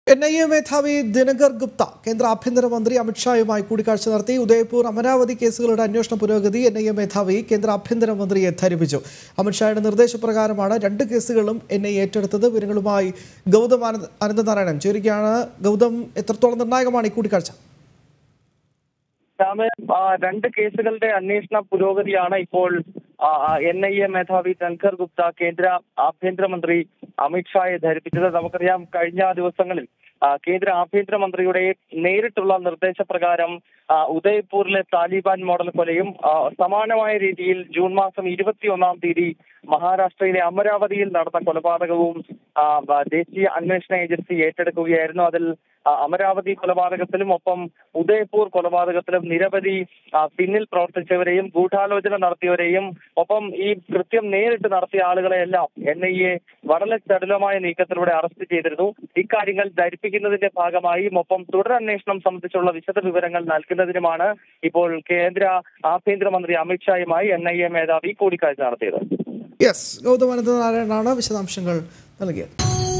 N I A മേധാവി ദിനകർ ഗുപ്ത കേന്ദ്ര ആഭ്യന്തരമന്ത്രി അമിത്ഷായുമായി കൂടിക്കാഴ്ച നടത്തി ഉദയപൂർ അമരാവതി കേസുകളുടെ അന്വേഷണ പുരോഗതി എൻ ഐ എ മേധാവി കേന്ദ്ര ആഭ്യന്തരമന്ത്രിയെ ധരിപ്പിച്ചു അമിത്ഷായുടെ നിർദ്ദേശപ്രകാരമാണ് രണ്ട് കേസുകളും എൻ ഐ ഏറ്റെടുത്തത് വിവരങ്ങളുമായി ഗൗതം ആനന്ദ അനന്തനാരായണൻ ചേരുകയാണ് ഗൗതം എത്രത്തോളം നിർണായകമാണ് ഈ കൂടിക്കാഴ്ച രാമൻ ആ, രണ്ട് കേസുകളുടെ അന്വേഷണ പുരോഗതിയാണ് ഇപ്പോൾ എൻ ഐ എ മേധാവി ശങ്കർ ഗുപ്ത കേന്ദ്ര ആഭ്യന്തരമന്ത്രി അമിത്ഷായെ ധരിപ്പിച്ചത് നമുക്കറിയാം കഴിഞ്ഞ ദിവസങ്ങളിൽ ആ, കേന്ദ്ര ആഭ്യന്തരമന്ത്രിയുടെ നേരിട്ടുള്ള നിർദ്ദേശപ്രകാരം ആ, ഉദയ്പൂരിലെ താലിബാൻ മോഡൽ കൊലയും ആ, സമാനമായ രീതിയിൽ ജൂൺ മാസം ഇരുപത്തിയൊന്നാം തീയതി മഹാരാഷ്ട്രയിലെ അമരാവതിയിൽ നടന്ന കൊലപാതകവും ആ, ബ- ദേശീയ അന്വേഷണ ഏജൻസി ഏറ്റെടുക്കുകയായിരുന്നു അതിൽ ആ, അമരാവതി കൊലപാതകത്തിലും ഒപ്പം ഉദയ്പൂർ കൊലപാതകത്തിലും നിരവധി ആ, പിന്നിൽ പ്രവർത്തിച്ചവരെയും ഗൂഢാലോചന നടത്തിയവരെയും ഒപ്പം ഈ കൃത്യം നേരിട്ട് നടത്തിയ ആളുകളെയെല്ലാം എൻ ഐ എ വളരെ ചടുലമായ നീക്കത്തിലൂടെ അറസ്റ്റ് ചെയ്തിരുന്നു ഇക്കാര്യങ്ങൾ ധരിപ്പിക്കുന്നതിന്റെ ഭാഗമായി ഒപ്പം തുടരന്വേഷണം സംബന്ധിച്ചുള്ള വിശദ വിവരങ്ങൾ നൽകുന്നതിനുമാണ് ഇപ്പോൾ കേന്ദ്ര ആഭ്യന്തരമന്ത്രി അമിത്ഷായുമായി എൻ ഐ എ മേധാവി കൂടിക്കാഴ്ച നടത്തിയത് യെസ് ഗൗതം അനന്തനാരായണനാണ് വിശദാംശങ്ങൾ നൽകിയത്